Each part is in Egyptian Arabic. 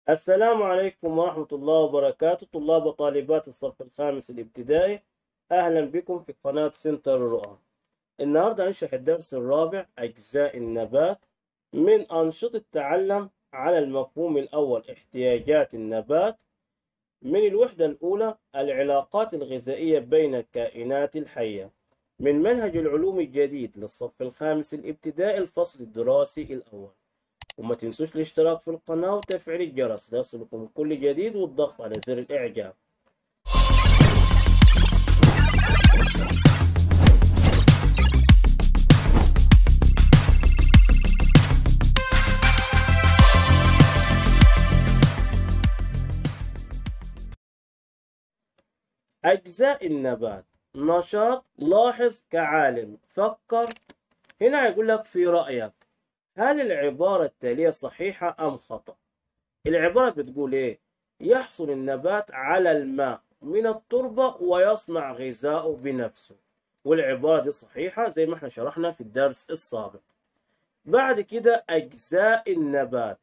السلام عليكم ورحمة الله وبركاته طلاب وطالبات الصف الخامس الابتدائي أهلا بكم في قناة سنتر الرؤى النهاردة هنشرح الدرس الرابع أجزاء النبات من أنشطة التعلم على المفهوم الأول احتياجات النبات من الوحدة الأولى العلاقات الغذائية بين الكائنات الحية من منهج العلوم الجديد للصف الخامس الابتدائي الفصل الدراسي الأول وما تنسوش الاشتراك في القناة وتفعيل الجرس ليصلكم كل جديد والضغط على زر الإعجاب أجزاء النبات نشاط لاحظ كعالم فكر هنا يقول لك في رأيك هل العبارة التالية صحيحة أم خطأ؟ العبارة بتقول إيه؟ يحصل النبات على الماء من التربة ويصنع غذاءه بنفسه والعبارة دي صحيحة زي ما احنا شرحنا في الدرس السابق بعد كده أجزاء النبات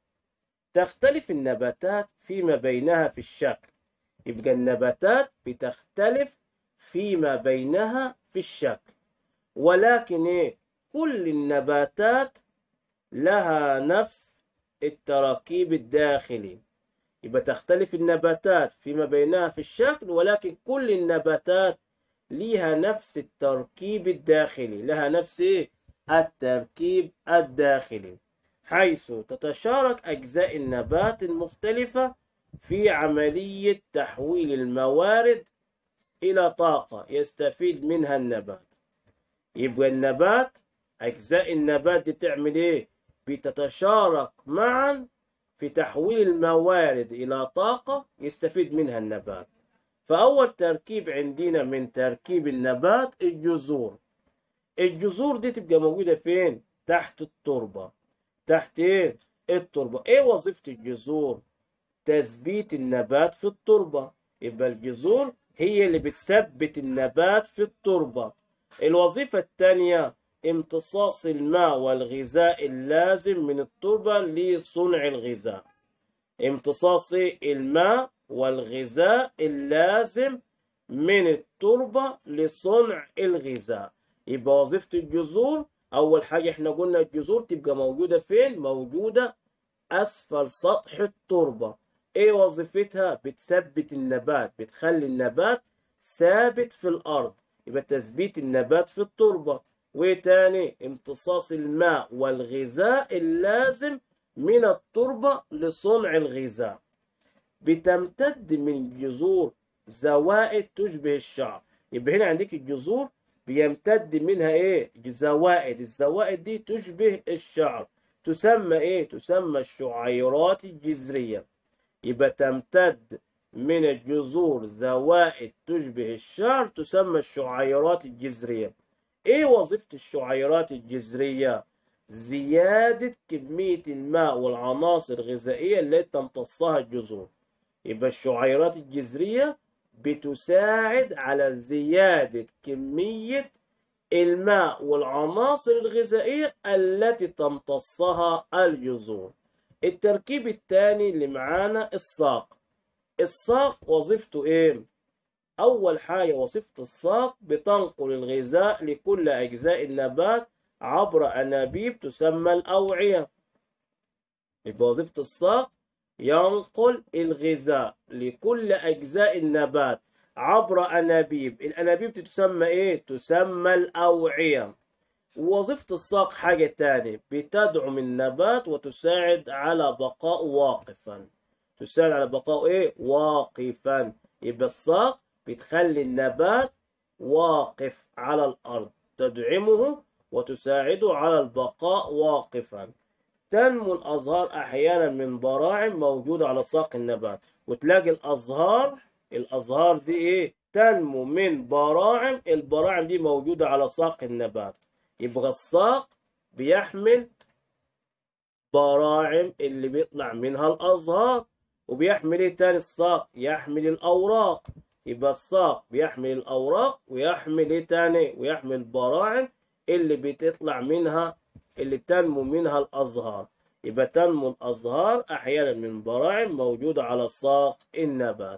تختلف النباتات فيما بينها في الشكل يبقى النباتات بتختلف فيما بينها في الشكل ولكن إيه؟ كل النباتات لها نفس التراكيب الداخلي يبقى تختلف النباتات فيما بينها في الشكل ولكن كل النباتات لها نفس التركيب الداخلي لها نفس إيه؟ التركيب الداخلي حيث تتشارك أجزاء النبات المختلفة في عملية تحويل الموارد إلى طاقة يستفيد منها النبات يبقى النبات أجزاء النبات دي بتعمل إيه؟ بتتشارك معا في تحويل الموارد إلى طاقة يستفيد منها النبات فأول تركيب عندنا من تركيب النبات الجذور الجذور دي تبقى موجودة فين؟ تحت التربة تحت إيه؟ التربة إيه وظيفة الجذور؟ تثبيت النبات في التربة يبقى الجذور هي اللي بتثبت النبات في التربة الوظيفة الثانية امتصاص الماء والغذاء اللازم من التربة لصنع الغذاء امتصاص الماء والغذاء اللازم من التربة لصنع الغذاء يبقى وظيفة الجذور أول حاجة احنا قلنا الجذور تبقى موجودة فين؟ موجودة أسفل سطح التربة ايه وظيفتها؟ بتثبت النبات بتخلي النبات ثابت في الأرض يبقى تثبيت النبات في التربة وتاني امتصاص الماء والغذاء اللازم من التربة لصنع الغذاء بتمتد من الجذور زوائد تشبه الشعر يبقى هنا عندك الجذور بيمتد منها ايه زوائد الزوائد دي تشبه الشعر تسمى ايه تسمى الشعيرات الجذرية يبقى تمتد من الجذور زوائد تشبه الشعر تسمى الشعيرات الجذرية ايه وظيفة الشعيرات الجذرية زيادة كمية الماء والعناصر الغذائية التي تمتصها الجذور يبقى الشعيرات الجذرية بتساعد على زيادة كمية الماء والعناصر الغذائية التي تمتصها الجذور التركيب الثاني اللي معانا الساق الساق وظيفته ايه أول حاجة وظيفة الساق بتنقل الغذاء لكل أجزاء النبات عبر أنابيب تسمى الأوعية يبقى وظيفة الساق ينقل الغذاء لكل أجزاء النبات عبر أنابيب الأنابيب تسمى إيه؟ تسمى الأوعية وظيفة الساق حاجة تانية بتدعم النبات وتساعد على بقاء واقفا تساعد على بقاء إيه؟ واقفا يبقى الساق بتخلي النبات واقف على الأرض تدعمه وتساعده على البقاء واقفا تنمو الأزهار أحيانا من براعم موجودة على ساق النبات وتلاقي الأزهار الأزهار دي إيه تنمو من براعم البراعم دي موجودة على ساق النبات يبقى الساق بيحمل براعم اللي بيطلع منها الأزهار وبيحمل ايه تاني الساق يحمل الأوراق يبقى الساق بيحمل الأوراق ويحمل ايه تاني ويحمل براعم اللي بتطلع منها اللي بتنمو منها الأزهار يبقى تنمو الأزهار أحيانا من براعم موجودة على ساق النبات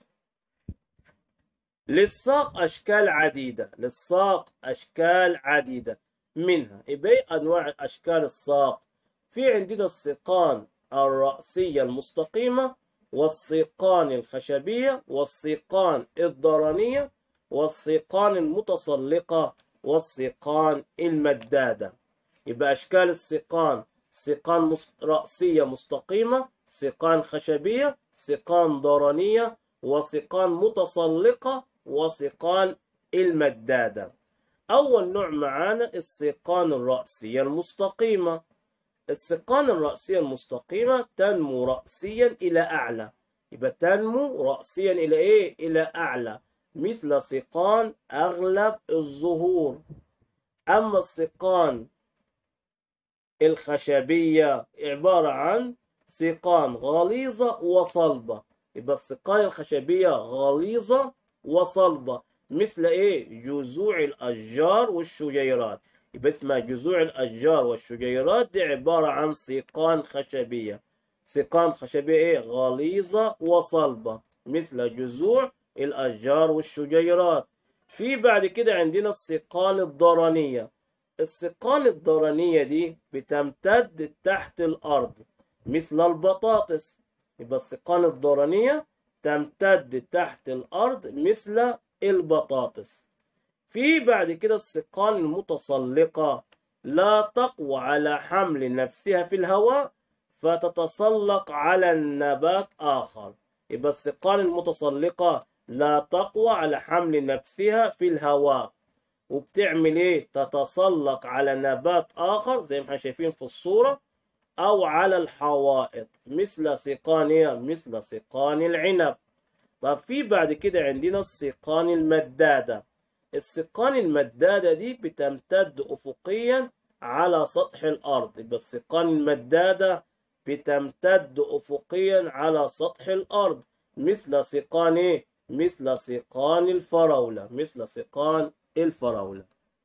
للساق أشكال عديدة للساق أشكال عديدة منها يبقى إيه أنواع أشكال الساق في عندنا السيقان الرأسية المستقيمة والسيقان الخشبية والسيقان الضرنية والسيقان المتسلقة والسيقان المدادة يبقى أشكال السيقان سيقان مس- رأسية مستقيمة سيقان خشبية سيقان ضرنية وسيقان متسلقة وسيقان المدادة أول نوع معانا السيقان الرأسية المستقيمة السيقان الرأسية المستقيمة تنمو رأسيا إلى أعلى يبقى تنمو رأسيا إلى إيه؟ إلى أعلى مثل سيقان أغلب الظهور أما السيقان الخشبية عبارة عن سيقان غليظة وصلبة يبقى السيقان الخشبية غليظة وصلبة مثل إيه؟ جذوع الأشجار والشجيرات يبقى اسمها جذوع الأشجار والشجيرات دي عبارة عن سيقان خشبية سيقان خشبية إيه؟ غليظة وصلبة مثل جذوع الأشجار والشجيرات في بعد كده عندنا السيقان الضرنية السيقان الضرنية دي بتمتد تحت الأرض مثل البطاطس يبقى السيقان الضرنية تمتد تحت الأرض مثل البطاطس في بعد كده السيقان المتسلقة لا تقوى على حمل نفسها في الهواء فتتسلق على النبات آخر يبقى السيقان المتسلقة لا تقوى على حمل نفسها في الهواء وبتعمل ايه تتسلق على نبات آخر زي ما احنا شايفين في الصورة أو على الحوائط مثل سيقان ايه مثل سيقان العنب طب في بعد كده عندنا السيقان المدادة السيقان المدادة دي بتمتد أفقيا على سطح الأرض يبقى السيقان المدادة بتمتد أفقيا على سطح الأرض مثل سيقان إيه؟ مثل سيقان الفراولة مثل سيقان الفراولة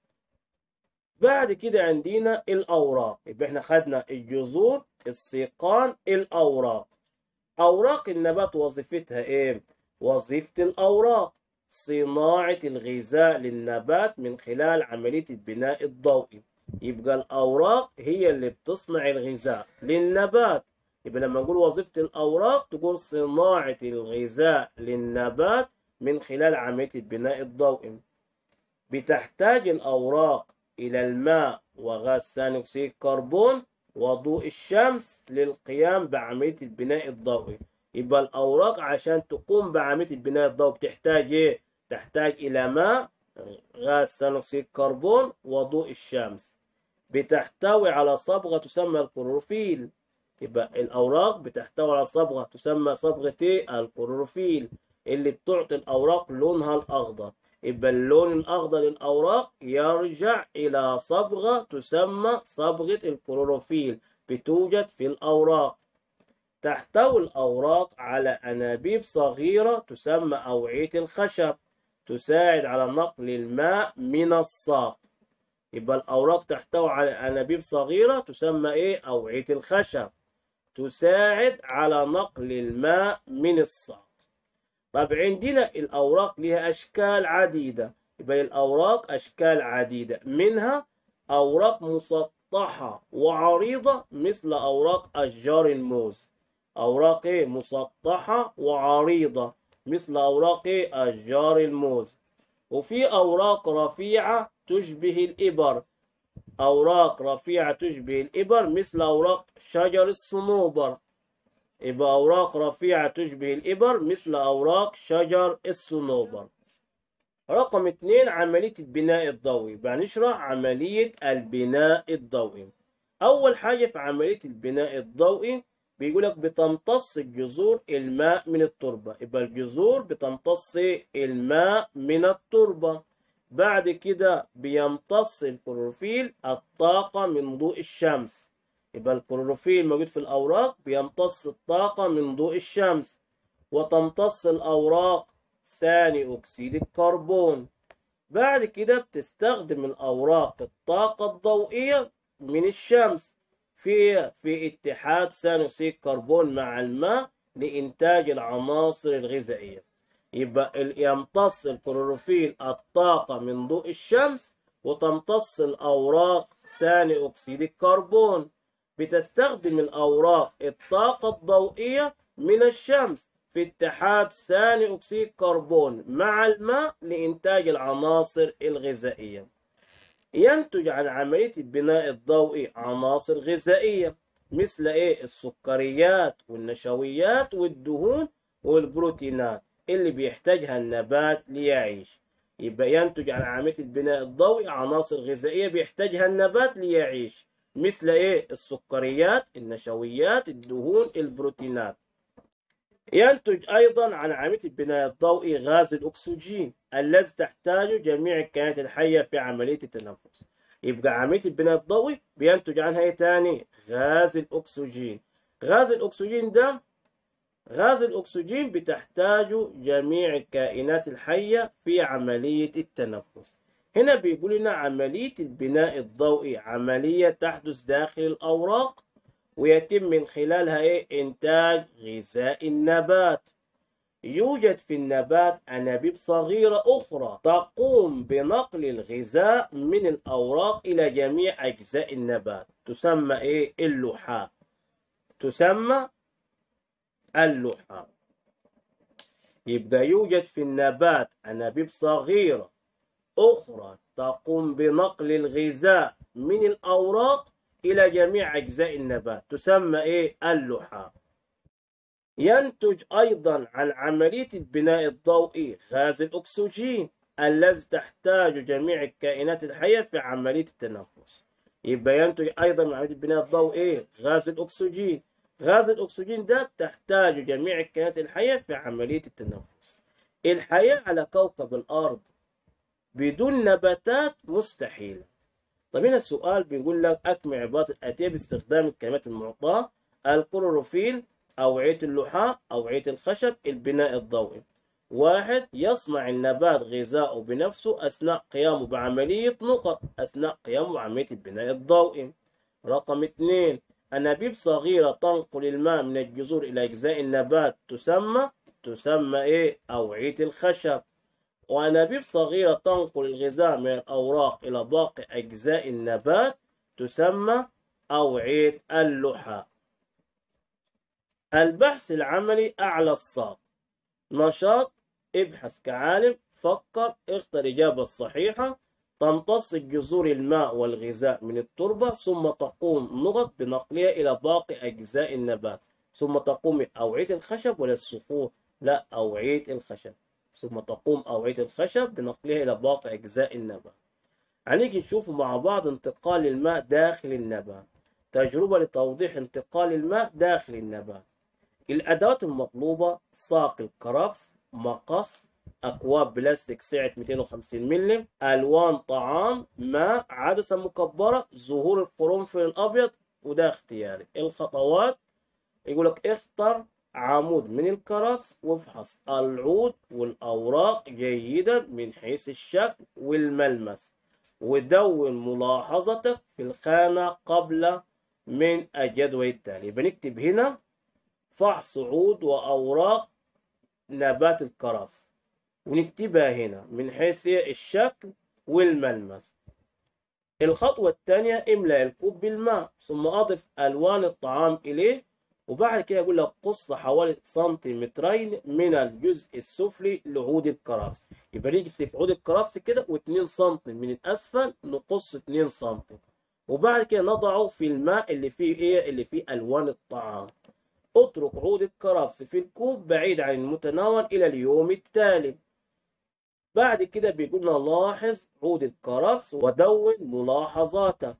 بعد كده عندنا الأوراق يبقى احنا خدنا الجذور السيقان الأوراق أوراق النبات وظيفتها إيه؟ وظيفة الأوراق صناعة الغذاء للنبات من خلال عملية البناء الضوئي يبقى الأوراق هي اللي بتصنع الغذاء للنبات يبقى لما نقول وظيفة الأوراق تقول صناعة الغذاء للنبات من خلال عملية البناء الضوئي بتحتاج الأوراق إلى الماء وغاز ثاني أكسيد الكربون وضوء الشمس للقيام بعملية البناء الضوئي يبقى الأوراق عشان تقوم بعملية البناء الضوئي بتحتاج إيه؟ تحتاج إلى ماء غاز ثاني أكسيد الكربون وضوء الشمس بتحتوي على صبغة تسمى الكلوروفيل يبقى الأوراق بتحتوي على صبغة تسمى صبغة إيه؟ الكلوروفيل اللي بتعطي الأوراق لونها الأخضر يبقى اللون الأخضر للأوراق يرجع إلى صبغة تسمى صبغة الكلوروفيل بتوجد في الأوراق تحتوي الأوراق على أنابيب صغيرة تسمى أوعية الخشب تساعد على نقل الماء من الساق يبقى الأوراق تحتوي على أنابيب صغيرة تسمى إيه أوعية الخشب تساعد على نقل الماء من الساق طب عندنا الأوراق لها أشكال عديدة يبقى الأوراق أشكال عديدة منها أوراق مسطحة وعريضة مثل أوراق أشجار الموز أوراق إيه مسطحة وعريضة مثل أوراق إيه أشجار الموز وفي أوراق رفيعة تشبه الإبر أوراق رفيعة تشبه الإبر مثل أوراق شجر الصنوبر يبقى أوراق رفيعة تشبه الإبر مثل أوراق شجر الصنوبر رقم اتنين عملية البناء الضوئي يبقى نشرح عملية البناء الضوئي أول حاجة في عملية البناء الضوئي بيقولك بتمتص الجذور الماء من التربة يبقى الجذور بتمتص الماء من التربة بعد كده بيمتص الكلوروفيل الطاقة من ضوء الشمس يبقى الكلوروفيل موجود في الأوراق بيمتص الطاقة من ضوء الشمس وتمتص الأوراق ثاني أكسيد الكربون بعد كده بتستخدم الأوراق الطاقة الضوئية من الشمس في في اتحاد ثاني أكسيد الكربون مع الماء لإنتاج العناصر الغذائية يبقى يمتص الكلوروفيل الطاقة من ضوء الشمس وتمتص الأوراق ثاني أكسيد الكربون بتستخدم الأوراق الطاقة الضوئية من الشمس في اتحاد ثاني أكسيد الكربون مع الماء لإنتاج العناصر الغذائية ينتج عن عملية البناء الضوئي عناصر غذائية مثل إيه السكريات والنشويات والدهون والبروتينات اللي بيحتاجها النبات ليعيش يبقى ينتج عن عملية البناء الضوئي عناصر غذائية بيحتاجها النبات ليعيش مثل ايه السكريات النشويات الدهون البروتينات ينتج ايضا عن عملية البناء الضوئي غاز الاكسجين الذي تحتاجه جميع الكائنات الحية في عملية التنفس يبقى عملية البناء الضوئي بينتج عنها ايه تاني غاز الاكسجين غاز الاكسجين ده غاز الأكسجين بتحتاجه جميع الكائنات الحية في عملية التنفس هنا بيقول لنا عملية البناء الضوئي عملية تحدث داخل الأوراق ويتم من خلالها إيه؟ إنتاج غذاء النبات يوجد في النبات أنابيب صغيرة أخرى تقوم بنقل الغذاء من الأوراق إلى جميع أجزاء النبات تسمى إيه؟ اللحاء تسمى اللحى يبقى يوجد في النبات أنابيب صغيرة أخرى تقوم بنقل الغذاء من الأوراق إلى جميع أجزاء النبات تسمى إيه اللحى ينتج أيضا عن عملية البناء الضوئي غاز الأكسجين الذي تحتاج جميع الكائنات الحية في عملية التنفس يبقى ينتج أيضا من عملية البناء الضوئي غاز الأكسجين غاز الأكسجين ده تحتاج جميع الكائنات الحية في عملية التنفس الحياة على كوكب الأرض بدون نباتات مستحيلة طب هنا السؤال بيقول لك أكمل عبارات الآتية باستخدام الكلمات المعطاة الكلوروفيل أوعية اللحاء أوعية الخشب البناء الضوئي واحد يصنع النبات غذاءه بنفسه أثناء قيامه بعملية نقط أثناء قيامه بعملية البناء الضوئي رقم اثنين أنابيب صغيرة تنقل الماء من الجذور إلى أجزاء النبات تسمى تسمى إيه؟ أوعية الخشب وأنابيب صغيرة تنقل الغذاء من الأوراق إلى باقي أجزاء النبات تسمى أوعية اللحى البحث العملي أعلى الساق نشاط ابحث كعالم فكر اختر الإجابة الصحيحة تمتص الجذور الماء والغذاء من التربة ثم تقوم نقط بنقلها إلى باقي أجزاء النبات ثم تقوم أوعية الخشب ولا الصخور لا أوعية الخشب ثم تقوم أوعية الخشب بنقلها إلى باقي أجزاء النبات هنيجي نشوف مع بعض انتقال الماء داخل النبات تجربة لتوضيح انتقال الماء داخل النبات الأدوات المطلوبة ساق الكرفس مقص أكواب بلاستيك سعة 250 ملم ألوان طعام ماء عدسة مكبرة ظهور القرنفل الأبيض وده اختياري الخطوات يقول لك اختر عمود من الكرفس وافحص العود والأوراق جيدا من حيث الشكل والملمس ودون ملاحظتك في الخانة قبل من الجدول التالي بنكتب هنا فحص عود وأوراق نبات الكرفس ونكتبها هنا من حيث الشكل والملمس الخطوة الثانية املأ الكوب بالماء ثم أضف ألوان الطعام إليه وبعد كده يقول لك قص حوالي سنتيمترين من الجزء السفلي لعود الكرفس يبقى نيجي في عود الكرفس كده و2 سم من الأسفل نقص 2 سم وبعد كده نضعه في الماء اللي فيه ايه اللي فيه ألوان الطعام اترك عود الكرفس في الكوب بعيد عن المتناول إلى اليوم التالي بعد كده بيقولنا لاحظ عود الكرفس ودون ملاحظاتك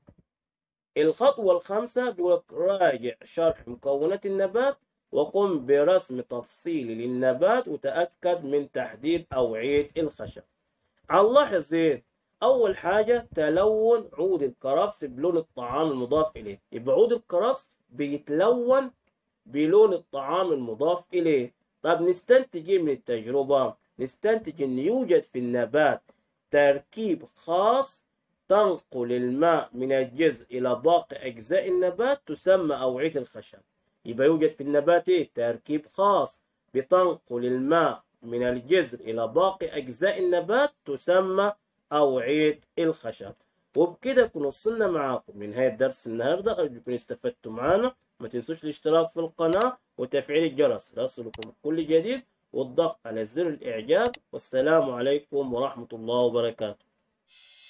الخطوة الخامسة بيقولك راجع شرح مكونات النبات وقم برسم تفصيلي للنبات وتأكد من تحديد أوعية الخشب هنلاحظ ايه أول حاجة تلون عود الكرفس بلون الطعام المضاف إليه يبقى عود الكرفس بيتلون بلون الطعام المضاف إليه طب نستنتج من التجربة نستنتج أن يوجد في النبات تركيب خاص تنقل الماء من الجذر إلى باقي أجزاء النبات تسمى أوعية الخشب يبقى يوجد في النبات إيه؟ تركيب خاص بتنقل الماء من الجذر إلى باقي أجزاء النبات تسمى أوعية الخشب وبكده كنا وصلنا معاكم لنهاية درس النهاردة أرجو تكونوا استفدتوا معنا ما تنسوش الاشتراك في القناة وتفعيل الجرس ليصلكم كل جديد والضغط على زر الإعجاب والسلام عليكم ورحمة الله وبركاته